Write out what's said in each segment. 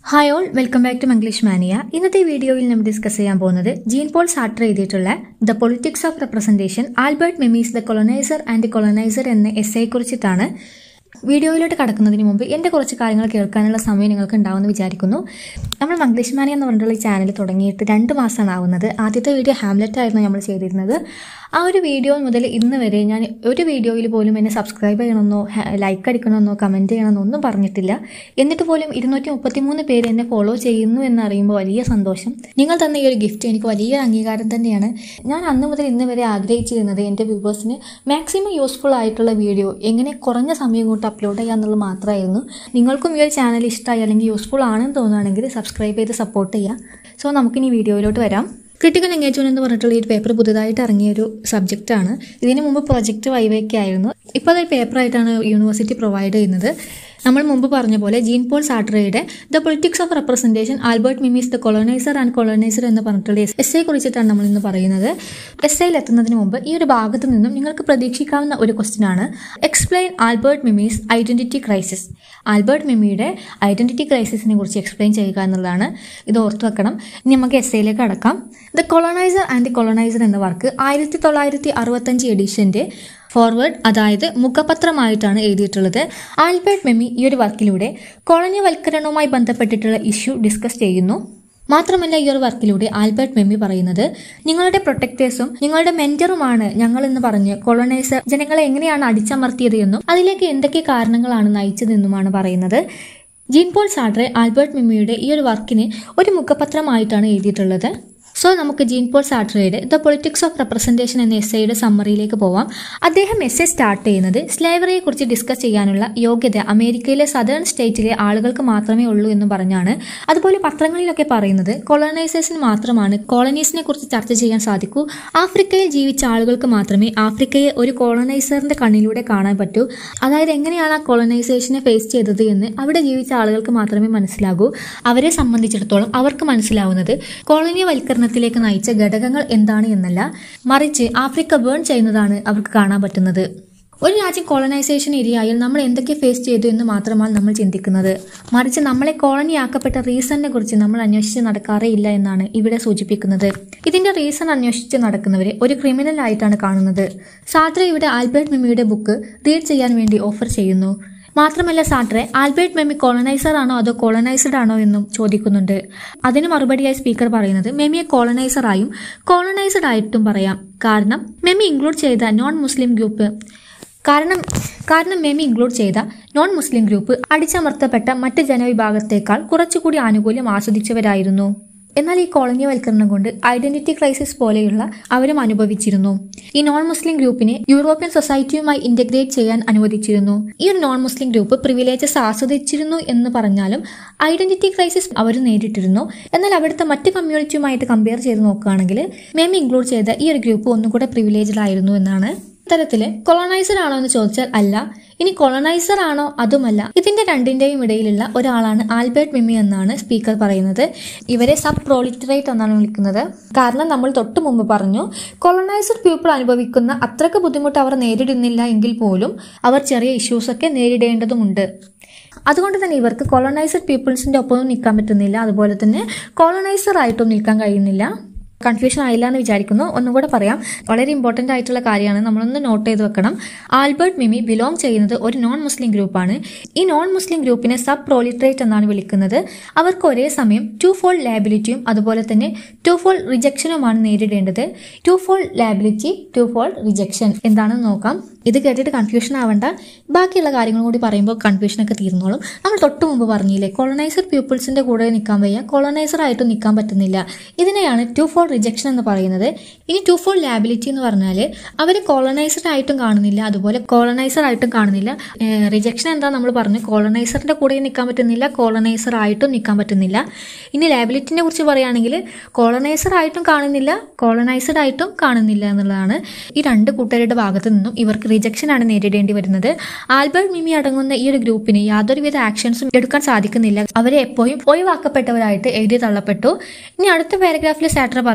hi all welcome back to Manglish mania ഇന്നത്തെ വീഡിയോയിൽ നമ്മൾ ഡിസ്കസ് ചെയ്യാൻ പോകുന്നത് ജീൻ പോൾ സാർട്ടർ എഴുതിയിട്ടുള്ള the politics of representation Albert Memmi the coloniser and coloniser എന്ന എസ്സയെ കുറിച്ചിട്ടാണ് വീഡിയോയിലോട്ട് കടക്കുന്നതിന് മുമ്പ് എൻ്റെ കുറച്ച് കാര്യങ്ങൾ കേൾക്കാനുള്ള സമയം നിങ്ങൾക്ക് ഉണ്ടാവുമെന്ന് വിചാരിക്കുന്നു നമ്മൾ മംഗ്ലീഷ് മാനി എന്ന് പറഞ്ഞിട്ടുള്ള ഈ ചാനൽ തുടങ്ങിയിട്ട് രണ്ട് മാസമാണ് ആവുന്നത് ആദ്യത്തെ വീഡിയോ ഹാംലെറ്റ് ആയിരുന്നു നമ്മൾ ചെയ്തിരുന്നത് ആ ഒരു വീഡിയോ മുതൽ ഇന്ന് വരെ ഞാൻ ഒരു വീഡിയോയിൽ പോലും എന്നെ സബ്സ്ക്രൈബ് ചെയ്യണമെന്നോ ലൈക്ക് അടിക്കണമെന്നോ കമൻറ്റ് ചെയ്യണമെന്നോ ഒന്നും പറഞ്ഞിട്ടില്ല എന്നിട്ട് പോലും ഇരുന്നൂറ്റി മുപ്പത്തി മൂന്ന് പേര് എന്നെ ഫോളോ ചെയ്യുന്നു എന്നറിയുമ്പോൾ വലിയ സന്തോഷം നിങ്ങൾ തന്ന ഈ ഒരു ഗിഫ്റ്റ് എനിക്ക് വലിയ അംഗീകാരം തന്നെയാണ് ഞാൻ അന്ന് മുതൽ ഇന്ന് വരെ ആഗ്രഹിച്ചിരുന്നത് എൻ്റെ വ്യൂവേഴ്സിന് മാക്സിമം യൂസ്ഫുൾ ആയിട്ടുള്ള വീഡിയോ എങ്ങനെ കുറഞ്ഞ സമയം കൊണ്ട് അപ്ലോഡ് ചെയ്യാന്നുള്ളത് മാത്രമായിരുന്നു നിങ്ങൾക്കും ഈ ഒരു ചാനൽ ഇഷ്ടമായി അല്ലെങ്കിൽ യൂസ്ഫുൾ ആണെന്ന് തോന്നുകയാണെങ്കിൽ സബ്സ്ക്രൈബ് ചെയ്ത് സപ്പോർട്ട് ചെയ്യുക സോ നമുക്കിനി വീഡിയോയിലോട്ട് വരാം ക്രിട്ടിക്കൽ എൻഗേജ്മെന്റ് എന്ന് പറഞ്ഞിട്ടുള്ള ഈ പേപ്പർ പുതുതായിട്ട് ഇറങ്ങിയ ഒരു സബ്ജക്റ്റാണ് ഇതിന് മുമ്പ് പ്രൊജക്റ്റ് വൈവയൊക്കെ ആയിരുന്നു ഇപ്പോൾ അതൊരു പേപ്പറായിട്ടാണ് യൂണിവേഴ്സിറ്റി പ്രൊവൈഡ് ചെയ്യുന്നത് നമ്മൾ മുമ്പ് പറഞ്ഞ പോലെ ജീൻ പോൾ സാട്രയുടെ the politics of representation Albert Memmi the coloniser and coloniser എന്ന് പറഞ്ഞിട്ടുള്ള എസ് എയെ കുറിച്ചിട്ടാണ് നമ്മൾ ഇന്ന് പറയുന്നത് എസ് എയിൽ എത്തുന്നതിന് മുമ്പ് ഈ ഒരു ഭാഗത്ത് നിന്നും നിങ്ങൾക്ക് പ്രതീക്ഷിക്കാവുന്ന ഒരു ക്വസ്റ്റ്യൻ ആണ് explain Albert Memmi identity crisis Albert മിമിയുടെ ഐഡന്റിറ്റി ക്രൈസിസിനെ കുറിച്ച് എക്സ്പ്ലെയിൻ ചെയ്യുക എന്നുള്ളതാണ് ഇത് ഓർത്തു വെക്കണം ഇനി നമുക്ക് എസ് എയിലേക്ക് അടക്കാം the coloniser and the coloniser എന്ന വർക്ക് ആയിരത്തി തൊള്ളായിരത്തി അറുപത്തഞ്ച് എഡിഷന്റെ ഫോർവേഡ് അതായത് മുഖപത്രമായിട്ടാണ് എഴുതിയിട്ടുള്ളത് ആൽബർട്ട് മെമ്മി ഈ ഒരു വർക്കിലൂടെ കോളനിവൽക്കരണവുമായി ബന്ധപ്പെട്ടിട്ടുള്ള ഇഷ്യൂ ഡിസ്കസ് ചെയ്യുന്നു മാത്രമല്ല ഈ ഒരു വർക്കിലൂടെ ആൽബർട്ട് മെമ്മി പറയുന്നത് നിങ്ങളുടെ പ്രൊട്ടക്ടേഴ്സും നിങ്ങളുടെ മെന്ററുമാണ് ഞങ്ങൾ എന്ന് പറഞ്ഞ് കൊളോണൈസർ ജനങ്ങളെ എങ്ങനെയാണ് അടിച്ചമർത്തിയത് എന്നും അതിലേക്ക് എന്തൊക്കെ കാരണങ്ങളാണ് നയിച്ചതെന്നുമാണ് പറയുന്നത് ജീൻ പോൾ സാഡ്രെ ആൽബർട്ട് മെമ്മിയുടെ ഈ ഒരു വർക്കിന് ഒരു മുഖപത്രമായിട്ടാണ് എഴുതിയിട്ടുള്ളത് സോ നമുക്ക് ജീൻ പോൾ സാട്രയുടെ ദ പൊളിറ്റിക്സ് ഓഫ് റെപ്രസെൻറ്റേഷൻ എന്ന എസ്സയുടെ സമ്മറിയിലേക്ക് പോവാം അദ്ദേഹം എസ് എ സ്റ്റാർട്ട് ചെയ്യുന്നത് സ്ലേവറിയെ കുറിച്ച് ഡിസ്കസ് ചെയ്യാനുള്ള യോഗ്യത അമേരിക്കയിലെ സദേൺ സ്റ്റേറ്റിലെ ആളുകൾക്ക് മാത്രമേ ഉള്ളൂ എന്ന് പറഞ്ഞാണ് അതുപോലെ പത്രങ്ങളിലൊക്കെ പറയുന്നത് കൊളോണൈസേഷൻ മാത്രമാണ് കോളനീസിനെ കുറിച്ച് ചർച്ച ചെയ്യാൻ സാധിക്കൂ ആഫ്രിക്കയിൽ ജീവിച്ച ആളുകൾക്ക് മാത്രമേ ആഫ്രിക്കയെ ഒരു കോളനൈസറിന്റെ കണ്ണിലൂടെ കാണാൻ പറ്റൂ അതായത് എങ്ങനെയാണ് ആ കോളനൈസേഷനെ ഫേസ് ചെയ്തത് എന്ന് അവിടെ ജീവിച്ച ആളുകൾക്ക് മാത്രമേ മനസ്സിലാകൂ അവരെ സംബന്ധിച്ചിടത്തോളം അവർക്ക് മനസ്സിലാവുന്നത് കോളനിവൽക്കരണ മരണത്തിലേക്ക് നയിച്ച ഘടകങ്ങൾ എന്താണ് എന്നല്ല മറിച്ച് ആഫ്രിക്ക ബേൺ ചെയ്യുന്നതാണ് അവർക്ക് കാണാൻ പറ്റുന്നത് ഒരു രാജ്യം കോളനൈസേഷൻ ഇരയായാൽ നമ്മൾ എന്തൊക്കെ ഫേസ് ചെയ്തു എന്ന് മാത്രമാണ് നമ്മൾ ചിന്തിക്കുന്നത് മറിച്ച് നമ്മളെ കോളനിയാക്കപ്പെട്ട റീസണിനെ കുറിച്ച് നമ്മൾ അന്വേഷിച്ച് നടക്കാറേ ഇല്ല എന്നാണ് ഇവിടെ സൂചിപ്പിക്കുന്നത് ഇതിന്റെ റീസൺ അന്വേഷിച്ച് നടക്കുന്നവരെ ഒരു ക്രിമിനൽ ആയിട്ടാണ് കാണുന്നത് സാദ്ര ഇവിടെ ആൽബർട്ട് മിമിയുടെ ബുക്ക് റീഡ് ചെയ്യാൻ വേണ്ടി ഓഫർ ചെയ്യുന്നു മാത്രമല്ല സാട്രെ ആൽബർട്ട് മെമ്മി കോളനൈസർ ആണോ അതോ കോളനൈസ്ഡ് ആണോ എന്നും ചോദിക്കുന്നുണ്ട് അതിന് മറുപടിയായി സ്പീക്കർ പറയുന്നത് മെമ്മിയെ കോളനൈസറായും കോളനൈസ്ഡ് ആയിട്ടും പറയാം കാരണം മെമ്മി ഇൻക്ലൂഡ് ചെയ്ത നോൺ മുസ്ലിം ഗ്രൂപ്പ് കാരണം കാരണം മെമ്മി ഇൻക്ലൂഡ് ചെയ്ത നോൺ മുസ്ലിം ഗ്രൂപ്പ് അടിച്ചമർത്തപ്പെട്ട മറ്റ് ജനവിഭാഗത്തേക്കാൾ കുറച്ചുകൂടി ആനുകൂല്യം ആസ്വദിച്ചവരായിരുന്നു എന്നാൽ ഈ കോളനിവൽക്കരണം കൊണ്ട് ഐഡന്റിറ്റി ക്രൈസിസ് പോലെയുള്ള അവരും അനുഭവിച്ചിരുന്നു ഈ നോൺ മുസ്ലിം ഗ്രൂപ്പിനെ യൂറോപ്യൻ സൊസൈറ്റിയുമായി ഇന്റഗ്രേറ്റ് ചെയ്യാൻ അനുവദിച്ചിരുന്നു ഈ ഒരു നോൺ മുസ്ലിം ഗ്രൂപ്പ് പ്രിവിലേജസ് ആസ്വദിച്ചിരുന്നു എന്ന് പറഞ്ഞാലും ഐഡന്റിറ്റി ക്രൈസിസ് അവർ നേരിട്ടിരുന്നു എന്നാൽ അവിടുത്തെ മറ്റ് കമ്മ്യൂണിറ്റിയുമായിട്ട് കമ്പയർ ചെയ്ത് നോക്കുകയാണെങ്കിൽ മേം ഇൻക്ലൂഡ് ചെയ്ത ഈ ഒരു ഗ്രൂപ്പ് ഒന്നുകൂടെ പ്രിവിലേജ്ഡ് ആയിരുന്നു എന്നാണ് ഇത്തരത്തില് കൊളോണൈസർ ആണോ എന്ന് ചോദിച്ചാൽ അല്ല ഇനി കൊളോണൈസർ ആണോ അതുമല്ല ഇതിന്റെ രണ്ടിന്റെയും ഇടയിലുള്ള ഒരാളാണ് ആൽബർട്ട് മിമി എന്നാണ് സ്പീക്കർ പറയുന്നത് ഇവരെ സബ് പ്രോളിറ്ററേറ്റ് എന്നാണ് വിളിക്കുന്നത് കാരണം നമ്മൾ തൊട്ടു മുമ്പ് പറഞ്ഞു കൊളോണൈസർ പീപ്പിൾ അനുഭവിക്കുന്ന അത്രക്ക് ബുദ്ധിമുട്ട് അവർ നേരിടുന്നില്ല എങ്കിൽ പോലും അവർ ചെറിയ ഇഷ്യൂസ് ഒക്കെ നേരിടേണ്ടതുമുണ്ട് അതുകൊണ്ട് തന്നെ ഇവർക്ക് കൊളോണൈസഡ് പീപ്പിൾസിന്റെ ഒപ്പവും നിൽക്കാൻ പറ്റുന്നില്ല അതുപോലെ തന്നെ കോളനൈസർ ആയിട്ടും നിൽക്കാൻ കഴിയുന്നില്ല കൺഫ്യൂഷൻ ആയില്ല എന്ന് വിചാരിക്കുന്നു ഒന്നും കൂടെ പറയാം വളരെ ഇമ്പോർട്ടൻ്റ് ആയിട്ടുള്ള കാര്യമാണ് നമ്മളൊന്ന് നോട്ട് ചെയ്ത് വെക്കണം ആൽബർട്ട് മിമി ബിലോങ് ചെയ്യുന്നത് ഒരു നോൺ മുസ്ലിം ഗ്രൂപ്പാണ് ഈ നോൺ മുസ്ലിം ഗ്രൂപ്പിനെ സബ് പ്രോളിട്രേറ്റ് എന്നാണ് വിളിക്കുന്നത് അവർക്ക് ഒരേ സമയം ടു ഫോൾ ലാബിലിറ്റിയും അതുപോലെ തന്നെ ടു ഫോൾ റിജക്ഷനുമാണ് നേരിടേണ്ടത് two fold liability two fold rejection എന്താണെന്ന് നോക്കാം ഇത് കേട്ടിട്ട് കൺഫ്യൂഷൻ ആവണ്ട ബാക്കിയുള്ള കാര്യങ്ങൾ കൂടി പറയുമ്പോൾ കൺഫ്യൂഷനൊക്കെ തീർന്നോളും നമ്മൾ തൊട്ട് മുമ്പ് പറഞ്ഞില്ലേ കോളനൈസർ പീപ്പിൾസിന്റെ കൂടെ നിൽക്കാൻ വയ്യ കോളനൈസർ ആയിട്ട് നിൽക്കാൻ പറ്റുന്നില്ല ഇതിനെയാണ് ടു ഫോൾ റിജക്ഷൻ എന്ന് പറയുന്നത് ഇനി ടു ഫോൾ ലാബിലിറ്റി എന്ന് പറഞ്ഞാൽ അവർ കോളനൈസർ ആയിട്ടും കാണുന്നില്ല അതുപോലെ കോളനൈസർ ആയിട്ടും കാണുന്നില്ല റിജക്ഷൻ എന്താ നമ്മൾ പറഞ്ഞു കോളനൈസറിന്റെ കൂടെ നിൽക്കാൻ പറ്റുന്നില്ല കോളനൈസർ ആയിട്ടും നിൽക്കാൻ പറ്റുന്നില്ല ഇനി ലാബിലിറ്റിനെ കുറിച്ച് പറയുകയാണെങ്കിൽ കോളനൈസർ ആയിട്ടും കാണുന്നില്ല കോളനൈസ്ഡ് ആയിട്ടും കാണുന്നില്ല എന്നുള്ളതാണ് ഈ രണ്ട് കൂട്ടരുടെ ഭാഗത്ത് നിന്നും ഇവർക്ക് റിജക്ഷൻ ആണ് നേരിടേണ്ടി വരുന്നത് ആൽബർട്ട് മിമി അടങ്ങുന്ന ഈ ഒരു ഗ്രൂപ്പിന് യാതൊരുവിധ ആക്ഷൻസും എടുക്കാൻ സാധിക്കുന്നില്ല അവരെ എപ്പോഴും ഒഴിവാക്കപ്പെട്ടവരായിട്ട് എഴുതി തള്ളപ്പെട്ടു ഇനി അടുത്ത പാരഗ്രാഫിൽ സാറ്റർ പറയുന്നത്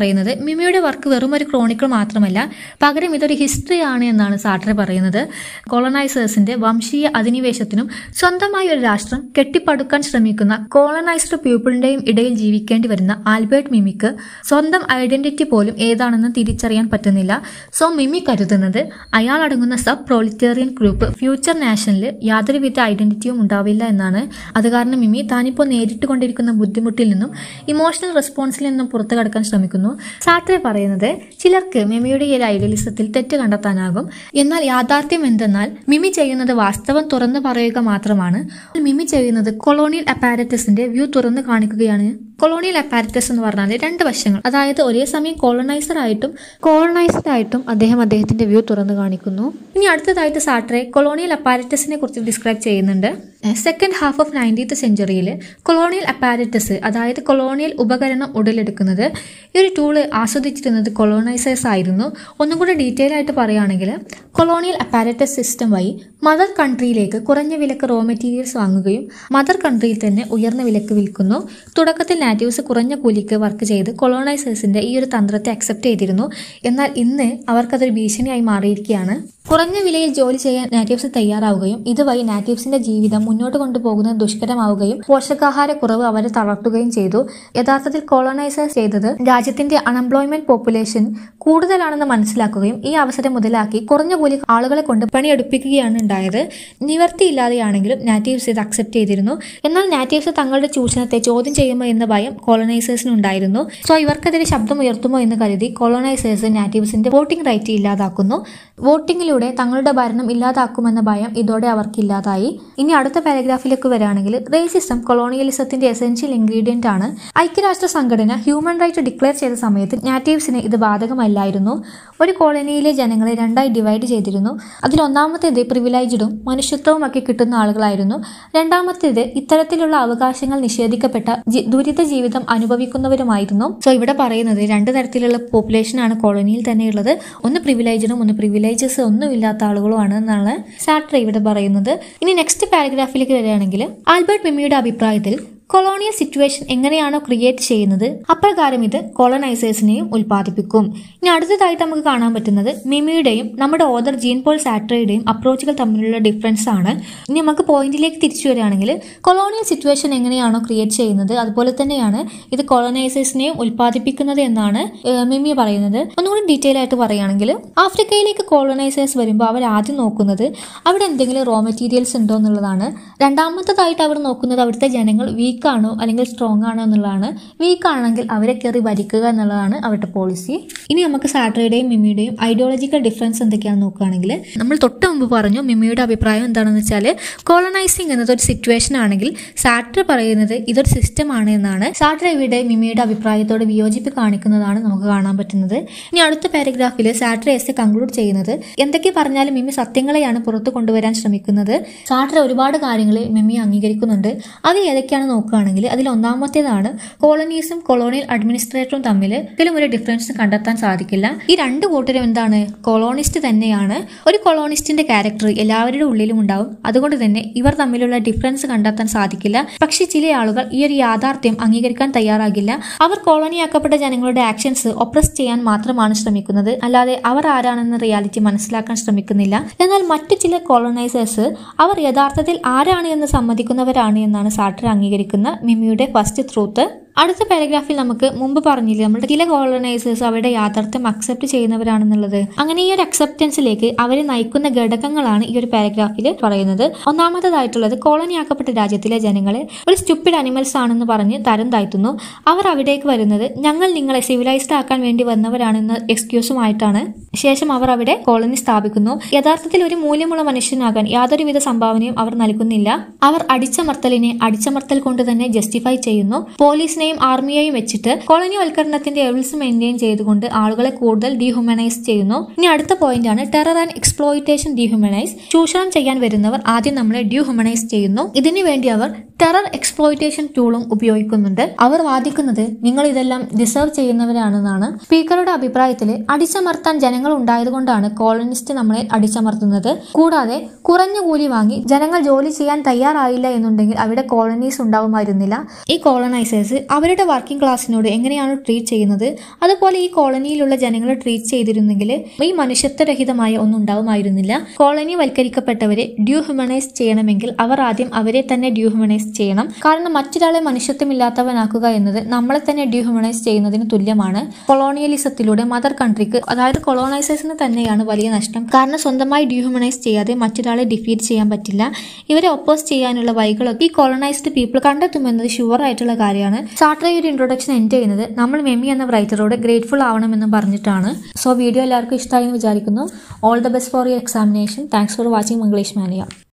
പറയുന്നത് മിമിയുടെ വർക്ക് വെറും ഒരു ക്രോണിക്കിൾ മാത്രമല്ല പകരം ഇതൊരു ഹിസ്റ്ററി ആണ് എന്നാണ് സാട്രെ പറയുന്നത് കോളനൈസേഴ്സിന്റെ വംശീയ അധിനിവേശത്തിനും സ്വന്തമായി ഒരു രാഷ്ട്രം കെട്ടിപ്പടുക്കാൻ ശ്രമിക്കുന്ന കോളനൈസ്ഡ് പീപ്പിളിന്റെയും ഇടയിൽ ജീവിക്കേണ്ടി വരുന്ന ആൽബർട്ട് മിമിക്ക് സ്വന്തം ഐഡന്റിറ്റി പോലും ഏതാണെന്ന് തിരിച്ചറിയാൻ പറ്റുന്നില്ല സോ മിമി കരുതുന്നത് അയാൾ അടങ്ങുന്ന സബ് പ്രോളിറ്റേറിയൻ ഗ്രൂപ്പ് ഫ്യൂച്ചർ നാഷനിൽ യാതൊരുവിധ ഐഡന്റിറ്റിയും ഉണ്ടാവില്ല എന്നാണ് അത് കാരണം മിമി താനിപ്പോൾ നേരിട്ട് കൊണ്ടിരിക്കുന്ന ബുദ്ധിമുട്ടിൽ നിന്നും ഇമോഷണൽ റെസ്പോൺസിൽ നിന്നും പുറത്തു കടക്കാൻ ശ്രമിക്കുന്നു സാട്രെ പറയുന്നത് ചിലർക്ക് മിമിയുടെ ഈ ഒരു ഐഡിയലിസത്തിൽ തെറ്റ് കണ്ടെത്താനാകും എന്നാൽ യാഥാർത്ഥ്യം എന്തെന്നാൽ മിമി ചെയ്യുന്നത് വാസ്തവം തുറന്നു പറയുക മാത്രമാണ് മിമി ചെയ്യുന്നത് കൊളോണിയൽ അപ്പാരറ്റസിന്റെ വ്യൂ തുറന്നു കാണിക്കുകയാണ് കൊളോണിയൽ അപ്പാരറ്റസ് എന്ന് പറഞ്ഞാൽ രണ്ട് വശങ്ങൾ അതായത് ഒരേ സമയം കോളനൈസർ ആയിട്ടും കോളനൈസ്ഡ് ആയിട്ടും അദ്ദേഹം അദ്ദേഹത്തിന്റെ വ്യൂ തുറന്നു കാണിക്കുന്നു ഇനി അടുത്തതായിട്ട് സാട്രെ കൊളോണിയൽ അപ്പാരറ്റസിനെ കുറിച്ച് ഡിസ്ക്രൈബ് ചെയ്യുന്നുണ്ട് സെക്കൻഡ് ഹാഫ് ഓഫ് നയൻറ്റീത്ത് സെഞ്ചുറിയിൽ കൊളോണിയൽ അപ്പാരറ്റസ് അതായത് കൊളോണിയൽ ഉപകരണം ഉടലെടുക്കുന്നത് ഈ ഒരു ടൂള് ആസ്വദിച്ചിരുന്നത് കൊളോണൈസേഴ്സ് ആയിരുന്നു ഒന്നും കൂടെ ഡീറ്റെയിൽ ആയിട്ട് പറയുകയാണെങ്കിൽ കൊളോണിയൽ അപ്പാരറ്റസ് സിസ്റ്റം വഴി മദർ കൺട്രിയിലേക്ക് കുറഞ്ഞ വിലക്ക് റോ മെറ്റീരിയൽസ് വാങ്ങുകയും മദർ കൺട്രിയിൽ തന്നെ ഉയർന്ന വിലക്ക് വിൽക്കുന്നു തുടക്കത്തിൽ നാറ്റീവ്സ് കുറഞ്ഞ കൂലിക്ക് വർക്ക് ചെയ്ത് കൊളോണൈസേഴ്സിന്റെ ഈ ഒരു തന്ത്രത്തെ അക്സെപ്റ്റ് ചെയ്തിരുന്നു എന്നാൽ ഇന്ന് അവർക്കതൊരു ഭീഷണിയായി മാറിയിരിക്കുകയാണ് കുറഞ്ഞ വിലയിൽ ജോലി ചെയ്യാൻ നാറ്റീവ്സ് തയ്യാറാവുകയും ഇതുവഴി നാറ്റീവ്സിന്റെ ജീവിതം മുന്നോട്ട് കൊണ്ടുപോകുന്നത് ദുഷ്കരമാവുകയും പോഷകാഹാര കുറവ് അവരെ തളർത്തുകയും ചെയ്തു യഥാർത്ഥത്തിൽ കോളനൈസേഴ്സ് ചെയ്തത് രാജ്യത്തിന്റെ അൺഎംപ്ലോയ്മെന്റ് പോപ്പുലേഷൻ കൂടുതലാണെന്ന് മനസ്സിലാക്കുകയും ഈ അവസരം മുതലാക്കി കുറഞ്ഞ കൂലി ആളുകളെ കൊണ്ട് പണിയെടുപ്പിക്കുകയാണ് ഉണ്ടായത് നിവർത്തിയില്ലാതെയാണെങ്കിലും നാറ്റീവ്സ് ഇത് അക്സെപ്റ്റ് ചെയ്തിരുന്നു എന്നാൽ നാറ്റീവ്സ് തങ്ങളുടെ ചൂഷണത്തെ ചോദ്യം ചെയ്യുമോ എന്ന ഭയം കോളനൈസേഴ്സിന് ഉണ്ടായിരുന്നു സോ ഇവർക്കെതിരെ ശബ്ദം ഉയർത്തുമോ എന്ന് കരുതി കോളനൈസേഴ്സ് നാറ്റീവ്സിന്റെ വോട്ടിംഗ് റൈറ്റ് ഇല്ലാതാക്കുന്നു വോട്ടിംഗിലൂടെ തങ്ങളുടെ ഭരണം ഇല്ലാതാക്കുമെന്ന ഭയം ഇതോടെ അവർക്ക് ഇല്ലാതായി ഇനി അടുത്ത പാരഗ്രാഫിലേക്ക് വരികയാണെങ്കിൽ റേസിസം കൊളോണിയലിസത്തിന്റെ എസെൻഷ്യൽ ഇൻഗ്രീഡിയന്റ് ആണ് ഐക്യരാഷ്ട്ര സംഘടന ഹ്യൂമൻ റൈറ്റ് ഡിക്ലെയർ ചെയ്ത സമയത്ത് നാറ്റീവ്സിന് ഇത് ബാധകമല്ലായിരുന്നു ഒരു കോളനിയിലെ ജനങ്ങളെ രണ്ടായി ഡിവൈഡ് ചെയ്തിരുന്നു അതിൽ ഒന്നാമത്തേത് പ്രിവിലൈജ്ഡും മനുഷ്യത്വവും ഒക്കെ കിട്ടുന്ന ആളുകളായിരുന്നു രണ്ടാമത്തേത് ഇത്തരത്തിലുള്ള അവകാശങ്ങൾ നിഷേധിക്കപ്പെട്ട ജി- ദുരിത ജീവിതം അനുഭവിക്കുന്നവരുമായിരുന്നു സോ ഇവിടെ പറയുന്നത് രണ്ട് തരത്തിലുള്ള പോപ്പുലേഷൻ ആണ് കോളനിയിൽ തന്നെയുള്ളത് ഒന്ന് പ്രിവിലേജും ഒന്ന് പ്രിവിലേജസ് ഒന്നും ഇല്ലാത്ത ആളുകളുമാണ് എന്നാണ് സാട്ര ഇവിടെ പറയുന്നത് ഇനി നെക്സ്റ്റ് പാരഗ്രാഫിലേക്ക് വരികയാണെങ്കിൽ ആൽബർട്ട് മിമിയുടെ അഭിപ്രായത്തിൽ കൊളോണിയൽ സിറ്റുവേഷൻ എങ്ങനെയാണോ ക്രിയേറ്റ് ചെയ്യുന്നത് അപ്രകാരം ഇത് കോളനൈസേഴ്സിനെയും ഉൽപ്പാദിപ്പിക്കും ഇനി അടുത്തതായിട്ട് നമുക്ക് കാണാൻ പറ്റുന്നത് മിമിയുടെയും നമ്മുടെ ഓദർ ജീൻ പോൾ സാട്രയുടെയും അപ്രോച്ചുകൾ തമ്മിലുള്ള ഡിഫറൻസ് ആണ് ഇനി നമുക്ക് പോയിന്റിലേക്ക് തിരിച്ചു വരികയാണെങ്കിൽ കൊളോണിയൽ സിറ്റുവേഷൻ എങ്ങനെയാണോ ക്രിയേറ്റ് ചെയ്യുന്നത് അതുപോലെ തന്നെയാണ് ഇത് കോളനൈസേഴ്സിനെയും ഉൽപ്പാദിപ്പിക്കുന്നത് എന്നാണ് ഏഹ്, മിമി പറയുന്നത് ഒന്നുകൂടി ഡീറ്റെയിൽ ആയിട്ട് പറയുകയാണെങ്കിൽ ആഫ്രിക്കയിലേക്ക് കോളനൈസേഴ്സ് വരുമ്പോൾ അവർ ആദ്യം നോക്കുന്നത് അവിടെ എന്തെങ്കിലും റോ മെറ്റീരിയൽസ് ഉണ്ടോ എന്നുള്ളതാണ് രണ്ടാമത്തതായിട്ട് അവർ നോക്കുന്നത് അവിടുത്തെ ജനങ്ങൾ വീക്ക് ആണോ അല്ലെങ്കിൽ സ്ട്രോങ് ആണോ എന്നുള്ളതാണ് വീക്ക് ആണെങ്കിൽ അവരെ കയറി ഭരിക്കുക എന്നുള്ളതാണ് അവരുടെ പോളിസി ഇനി നമുക്ക് സാട്രയുടെയും മിമിയുടെയും ഐഡിയോളജിക്കൽ ഡിഫറൻസ് എന്തൊക്കെയാണെന്ന് നോക്കുകയാണെങ്കിൽ നമ്മൾ തൊട്ട് മുമ്പ് പറഞ്ഞു മിമിയുടെ അഭിപ്രായം എന്താണെന്ന് വെച്ചാൽ കോളനൈസിങ് എന്നത് ഒരു സിറ്റുവേഷൻ ആണെങ്കിൽ സാട്ര പറയുന്നത് ഇതൊരു സിസ്റ്റം ആണ് എന്നാണ് സാട്ര ഇവിടെ മിമിയുടെ അഭിപ്രായത്തോട് വിയോജിപ്പ് കാണിക്കുന്നതാണ് നമുക്ക് കാണാൻ പറ്റുന്നത് ഇനി അടുത്ത പാരഗ്രാഫിൽ സാട്ര എസ് കൺക്ലൂഡ് ചെയ്യുന്നത് എന്തൊക്കെ പറഞ്ഞാലും മിമി സത്യങ്ങളെയാണ് പുറത്തു കൊണ്ടുവരാൻ ശ്രമിക്കുന്നത് സാട്ര ഒരുപാട് കാര്യങ്ങൾ മിമി അംഗീകരിക്കുന്നുണ്ട് അത് ഏതൊക്കെയാണ് നോക്കുകയാണെങ്കിൽ അതിൽ ഒന്നാമത്തേതാണ് കോളനീസും കൊളോണിയൽ അഡ്മിനിസ്ട്രേറ്ററും തമ്മിൽ ഇതിലും ഒരു ഡിഫറൻസ് കണ്ടെത്താൻ സാധിക്കില്ല ഈ രണ്ട് കൂട്ടരും എന്താണ് കൊളോണിസ്റ്റ് തന്നെയാണ് ഒരു കൊളോണിസ്റ്റിന്റെ ക്യാരക്ടർ എല്ലാവരുടെ ഉള്ളിലും ഉണ്ടാവും അതുകൊണ്ട് തന്നെ ഇവർ തമ്മിലുള്ള ഡിഫറൻസ് കണ്ടെത്താൻ സാധിക്കില്ല പക്ഷേ ചില ആളുകൾ ഈ ഒരു യാഥാർത്ഥ്യം അംഗീകരിക്കാൻ തയ്യാറാകില്ല അവർ കോളനിയാക്കപ്പെട്ട ജനങ്ങളുടെ ആക്ഷൻസ് ഒപ്രസ് ചെയ്യാൻ മാത്രമാണ് ശ്രമിക്കുന്നത് അല്ലാതെ അവർ ആരാണെന്ന റിയാലിറ്റി മനസ്സിലാക്കാൻ ശ്രമിക്കുന്നില്ല എന്നാൽ മറ്റു ചില കോളനൈസേഴ്സ് അവർ യഥാർത്ഥത്തിൽ ആരാണ് എന്ന് സമ്മതിക്കുന്നവരാണ് എന്നാണ് സാട്ടർ അംഗീകരിക്കുന്ന മിമിയുടെ ഫസ്റ്റ് ട്രൂത്ത് അടുത്ത പാരഗ്രാഫിൽ നമുക്ക് മുമ്പ് പറഞ്ഞില്ലേ നമ്മുടെ ചില കോളനൈസേഴ്സ് അവരുടെ യാഥാർത്ഥ്യം അക്സെപ്റ്റ് ചെയ്യുന്നവരാണെന്നുള്ളത് അങ്ങനെ ഈ ഒരു അക്സെപ്റ്റൻസിലേക്ക് അവരെ നയിക്കുന്ന ഘടകങ്ങളാണ് ഈ ഒരു പാരഗ്രാഫിൽ പറയുന്നത് ഒന്നാമത്തേതായിട്ടുള്ളത് കോളനിയാക്കപ്പെട്ട രാജ്യത്തിലെ ജനങ്ങളെ ഒരു സ്റ്റുപ്പിഡ് അനിമൽസ് ആണെന്ന് പറഞ്ഞ് തരം താഴ്ത്തുന്നു അവർ അവിടേക്ക് വരുന്നത് ഞങ്ങൾ നിങ്ങളെ സിവിലൈസ്ഡ് ആക്കാൻ വേണ്ടി വന്നവരാണെന്ന എക്സ്ക്യൂസുമായിട്ടാണ് ശേഷം അവർ അവിടെ കോളനി സ്ഥാപിക്കുന്നു യഥാർത്ഥത്തിൽ ഒരു മൂല്യമുള്ള മനുഷ്യനാകാൻ യാതൊരുവിധ സംഭാവനയും അവർ നൽകുന്നില്ല അവർ അടിച്ചമർത്തലിനെ അടിച്ചമർത്തൽ കൊണ്ട് തന്നെ ജസ്റ്റിഫൈ ചെയ്യുന്നു പോലീസിനെയും ആർമിയെയും വെച്ചിട്ട് കോളനിവൽക്കരണത്തിന്റെ എവിൾസ് മെയിൻറ്റെയിൻ ചെയ്തുകൊണ്ട് ആളുകളെ കൂടുതൽ ഡീഹ്യൂമനൈസ് ചെയ്യുന്നു ഇനി അടുത്ത പോയിന്റ് ആണ് ടെറർ ആൻഡ് എക്സ്പ്ലോയിറ്റേഷൻ ഡീഹ്യൂമനൈസ് ചൂഷണം ചെയ്യാൻ വരുന്നവർ ആദ്യം നമ്മളെ ഡീഹ്യൂമനൈസ് ചെയ്യുന്നു ഇതിനു വേണ്ടി അവർ ടെറർ എക്സ്പ്ലോയിറ്റേഷൻ ടൂളും ഉപയോഗിക്കുന്നുണ്ട് അവർ വാദിക്കുന്നത് നിങ്ങൾ ഇതെല്ലാം ഡിസേർവ് ചെയ്യുന്നവരാണെന്നാണ് സ്പീക്കറുടെ അഭിപ്രായത്തിൽ അടിച്ചമർത്താൻ ജനങ്ങൾ ഉണ്ടായതുകൊണ്ടാണ് കോളനിസ്റ്റ് നമ്മളെ അടിച്ചമർത്തുന്നത് കൂടാതെ കുറഞ്ഞ കൂലി വാങ്ങി ജനങ്ങൾ ജോലി ചെയ്യാൻ തയ്യാറായില്ല എന്നുണ്ടെങ്കിൽ അവിടെ കോളനീസ് ഉണ്ടാവുമായിരുന്നില്ല ഈ കോളനൈസേഴ്സ് അവരുടെ വർക്കിംഗ് ക്ലാസ്സിനോട് എങ്ങനെയാണ് ട്രീറ്റ് ചെയ്യുന്നത് അതുപോലെ ഈ കോളനിയിലുള്ള ജനങ്ങളെ ട്രീറ്റ് ചെയ്തിരുന്നെങ്കിൽ ഈ മനുഷ്യത്വരഹിതമായ ഒന്നും ഉണ്ടാവുമായിരുന്നില്ല കോളനി വൽക്കരിക്കപ്പെട്ടവരെ ഡ്യൂഹ്യൂമനൈസ് ചെയ്യണമെങ്കിൽ അവർ ആദ്യം അവരെ തന്നെ ഡ്യൂഹ്യൂമനൈസ് ചെയ്യണം കാരണം മറ്റൊരാളെ മനുഷ്യത്വമില്ലാത്തവനാക്കുക എന്നത് നമ്മളെ തന്നെ ഡ്യൂഹ്യൂമനൈസ് ചെയ്യുന്നതിന് തുല്യമാണ് കൊളോണിയലിസത്തിലൂടെ മദർ കൺട്രിക്ക് അതായത് കൊളോണൈസേഴ്സിന് തന്നെയാണ് വലിയ നഷ്ടം കാരണം സ്വന്തമായി ഡ്യൂഹ്യൂമനൈസ് ചെയ്യാതെ മറ്റൊരാളെ ഡിഫീറ്റ് ചെയ്യാൻ പറ്റില്ല ഇവരെ ഒപ്പോസ് ചെയ്യാനുള്ള വഴികളൊക്കെ ഈ കോളനൈസ്ഡ് പീപ്പിൾ കണ്ടെത്തുമെന്നത് ഷുവർ ആയിട്ടുള്ള കാര്യമാണ് സാർട്ടർ ഈ ഒരു ഇൻട്രൊഡക്ഷൻ എൻഡ് ചെയ്യുന്നത് നമ്മൾ മെമ്മി എന്ന റൈറ്ററോട് ഗ്രേറ്റ്ഫുൾ ആവണമെന്ന് പറഞ്ഞിട്ടാണ് സോ വീഡിയോ എല്ലാവർക്കും ഇഷ്ടമായി എന്ന് വിചാരിക്കുന്നു all the best for your examination thanks for watching Manglish മാനിയ